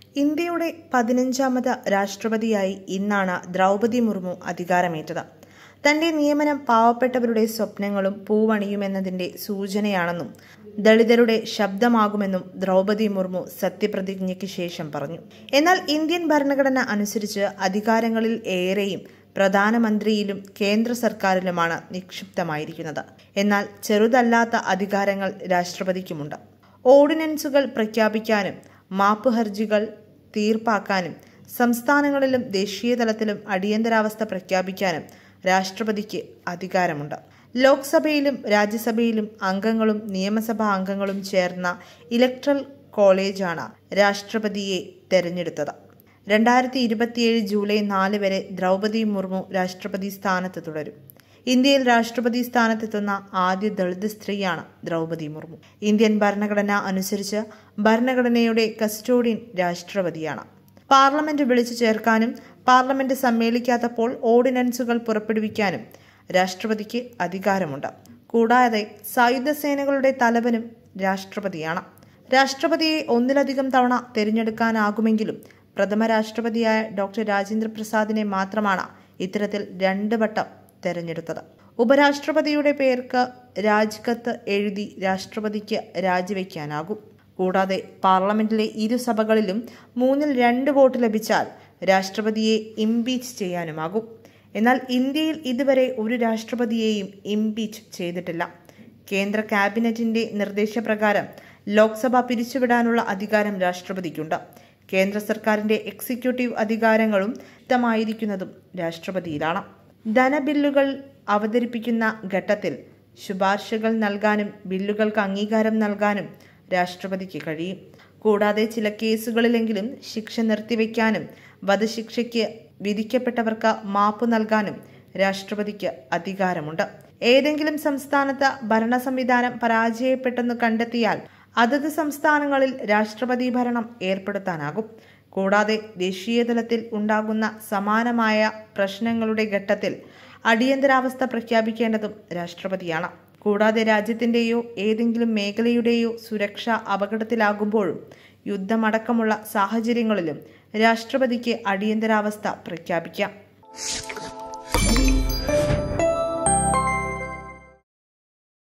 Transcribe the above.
ഇന്ത്യയുടെ പതിനഞ്ചാമത് രാഷ്ട്രപതിയായി ഇന്നാണ് ദ്രൗപതി മുർമു അധികാരമേറ്റത് തന്റെ നിയമനം പാവപ്പെട്ടവരുടെ സ്വപ്നങ്ങളും പൂവണിയുമെന്നതിന്റെ സൂചനയാണെന്നും ദളിതരുടെ ശബ്ദമാകുമെന്നും ദ്രൗപതി മുർമു സത്യപ്രതിജ്ഞയ്ക്ക് ശേഷം പറഞ്ഞു എന്നാൽ ഇന്ത്യൻ ഭരണഘടന അനുസരിച്ച് അധികാരങ്ങളിൽ ഏറെയും പ്രധാനമന്ത്രിയിലും കേന്ദ്ര സർക്കാരിലുമാണ് നിക്ഷിപ്തമായിരിക്കുന്നത് എന്നാൽ ചെറുതല്ലാത്ത അധികാരങ്ങൾ രാഷ്ട്രപതിക്കുമുണ്ട് ഓർഡിനൻസുകൾ പ്രഖ്യാപിക്കാനും മാപ്പ് ഹർജികൾ തീർപ്പാക്കാനും സംസ്ഥാനങ്ങളിലും ദേശീയ തലത്തിലും അടിയന്തരാവസ്ഥ പ്രഖ്യാപിക്കാനും രാഷ്ട്രപതിക്ക് അധികാരമുണ്ട് ലോക്സഭയിലും രാജ്യസഭയിലും അംഗങ്ങളും നിയമസഭാ അംഗങ്ങളും ചേർന്ന ഇലക്ട്രൽ കോളേജാണ് രാഷ്ട്രപതിയെ തെരഞ്ഞെടുത്തത് രണ്ടായിരത്തി ഇരുപത്തിയേഴ് ജൂലൈ നാല് വരെ ദ്രൗപതി മുർമു രാഷ്ട്രപതി സ്ഥാനത്ത് തുടരും ഇന്ത്യയിൽ രാഷ്ട്രപതി സ്ഥാനത്തെത്തുന്ന ആദ്യ ദളിത് സ്ത്രീയാണ് ദ്രൗപതി മുർമു ഇന്ത്യൻ ഭരണഘടന അനുസരിച്ച് ഭരണഘടനയുടെ കസ്റ്റോഡിയൻ രാഷ്ട്രപതിയാണ് പാർലമെന്റ് വിളിച്ചു ചേർക്കാനും പാർലമെന്റ് സമ്മേളിക്കാത്തപ്പോൾ ഓർഡിനൻസുകൾ പുറപ്പെടുവിക്കാനും രാഷ്ട്രപതിക്ക് അധികാരമുണ്ട് കൂടാതെ സായുധ സേനകളുടെ തലവനും രാഷ്ട്രപതിയാണ് രാഷ്ട്രപതിയെ ഒന്നിലധികം തവണ തിരഞ്ഞെടുക്കാനാകുമെങ്കിലും പ്രഥമ രാഷ്ട്രപതിയായ ഡോക്ടർ രാജേന്ദ്ര പ്രസാദിനെ മാത്രമാണ് ഇത്തരത്തിൽ രണ്ട് വട്ടം തെരഞ്ഞെടുത്തത് ഉപരാഷ്ട്രപതിയുടെ പേർക്ക് രാജ്കത്ത് എഴുതി രാഷ്ട്രപതിക്ക് രാജിവെക്കാനാകും കൂടാതെ പാർലമെന്റിലെ ഇരു സഭകളിലും മൂന്നിൽ രണ്ട് വോട്ട് ലഭിച്ചാൽ രാഷ്ട്രപതിയെ ഇംപീച്ച് ചെയ്യാനുമാകും എന്നാൽ ഇന്ത്യയിൽ ഇതുവരെ ഒരു രാഷ്ട്രപതിയെയും ഇംപീച്ച് ചെയ്തിട്ടില്ല കേന്ദ്ര ക്യാബിനറ്റിന്റെ നിർദ്ദേശപ്രകാരം ലോക്സഭ പിരിച്ചുവിടാനുള്ള അധികാരം രാഷ്ട്രപതിക്കുണ്ട് കേന്ദ്ര സർക്കാരിന്റെ എക്സിക്യൂട്ടീവ് അധികാരങ്ങളും വ്യക്തമായിരിക്കുന്നതും രാഷ്ട്രപതിയിലാണ് ധനബില്ലുകൾ അവതരിപ്പിക്കുന്ന ഘട്ടത്തിൽ ശുപാർശകൾ നൽകാനും ബില്ലുകൾക്ക് അംഗീകാരം നൽകാനും രാഷ്ട്രപതിക്ക് കഴിയും കൂടാതെ ചില കേസുകളിലെങ്കിലും ശിക്ഷ നിർത്തിവെക്കാനും വധശിക്ഷയ്ക്ക് വിധിക്കപ്പെട്ടവർക്ക് മാപ്പ് നൽകാനും രാഷ്ട്രപതിക്ക് അധികാരമുണ്ട് ഏതെങ്കിലും സംസ്ഥാനത്ത് ഭരണ സംവിധാനം പരാജയപ്പെട്ടെന്ന് കണ്ടെത്തിയാൽ അതത് സംസ്ഥാനങ്ങളിൽ രാഷ്ട്രപതി ഭരണം ഏർപ്പെടുത്താനാകും കൂടാതെ ദേശീയതലത്തിൽ ഉണ്ടാകുന്ന സമാനമായ പ്രശ്നങ്ങളുടെ ഘട്ടത്തിൽ അടിയന്തരാവസ്ഥ പ്രഖ്യാപിക്കേണ്ടതും രാഷ്ട്രപതിയാണ് കൂടാതെ രാജ്യത്തിന്റെയോ ഏതെങ്കിലും മേഖലയുടെയോ സുരക്ഷ അപകടത്തിലാകുമ്പോഴും യുദ്ധമടക്കമുള്ള സാഹചര്യങ്ങളിലും രാഷ്ട്രപതിക്ക് അടിയന്തരാവസ്ഥ പ്രഖ്യാപിക്കാം